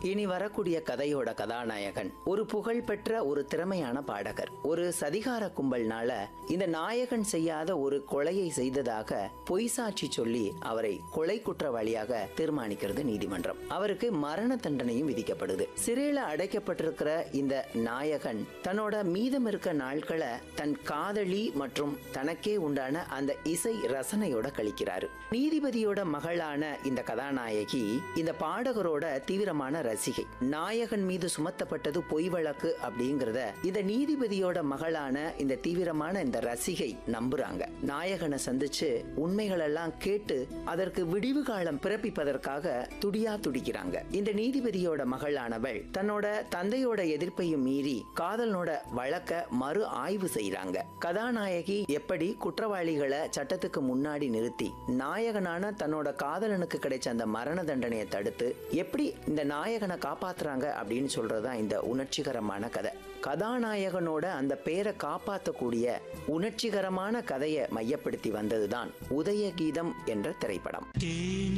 இனி வரக்கூடிய கதையோட கதாநாயகன் ஒரு புகழ்பெற்ற ஒரு திறமையான பாடகர் ஒரு சதிகார கும்பல்னால இந்த நாயகன் செய்யாத ஒரு கொலையை செய்ததாக பொய் சாட்சி சொல்லி அவரை கொலை குற்றவாளியாக தீர்மானிக்கிறது நீதிமன்றம் அவருக்கு மரண தண்டனையும் விதிக்கப்படுது சிறையில அடைக்கப்பட்டிருக்கிற இந்த நாயகன் தன்னோட மீதம் இருக்க நாட்களை தன் காதலி மற்றும் தனக்கே உண்டான அந்த இசை ரசனையோட கழிக்கிறாரு நீதிபதியோட மகளான இந்த கதாநாயகி இந்த பாடகரோட தீவிரமான ரசிகை நாயகன் மீது சுமத்தப்பட்டது பொய் வழக்கு அப்படிங்கறத இந்த நீதிபதியோட மகளான இந்த தீவிரமான இந்த ரசிகை நம்புறாங்க நாயகனை சந்திச்சு உண்மைகள் எல்லாம் கேட்டு அதற்கு விடிவு காலம் பிறப்பிப்பதற்காக துடியா துடிக்கிறாங்க இந்த நீதிபதியோட மகளானவள் தன்னோட தந்தையோட எதிர்ப்பையும் மீறி காதலனோட வழக்க மறு ஆய்வு செய்றாங்க கதாநாயகி எப்படி குற்றவாளிகளை சட்டத்துக்கு முன்னாடி நிறுத்தி நாயகனான தன்னோட காதலனுக்கு கிடைச்ச அந்த மரண தண்டனையை தடுத்து எப்படி இந்த நாயகனை காப்பாத்துறாங்க அப்படின்னு சொல்றதுதான் இந்த உணர்ச்சிகரமான கதை கதாநாயகனோட அந்த பேரை காப்பாற்றக்கூடிய உணர்ச்சிகரமான கதையை மையப்படுத்தி வந்ததுதான் உதய கீதம் என்ற திரைப்படம்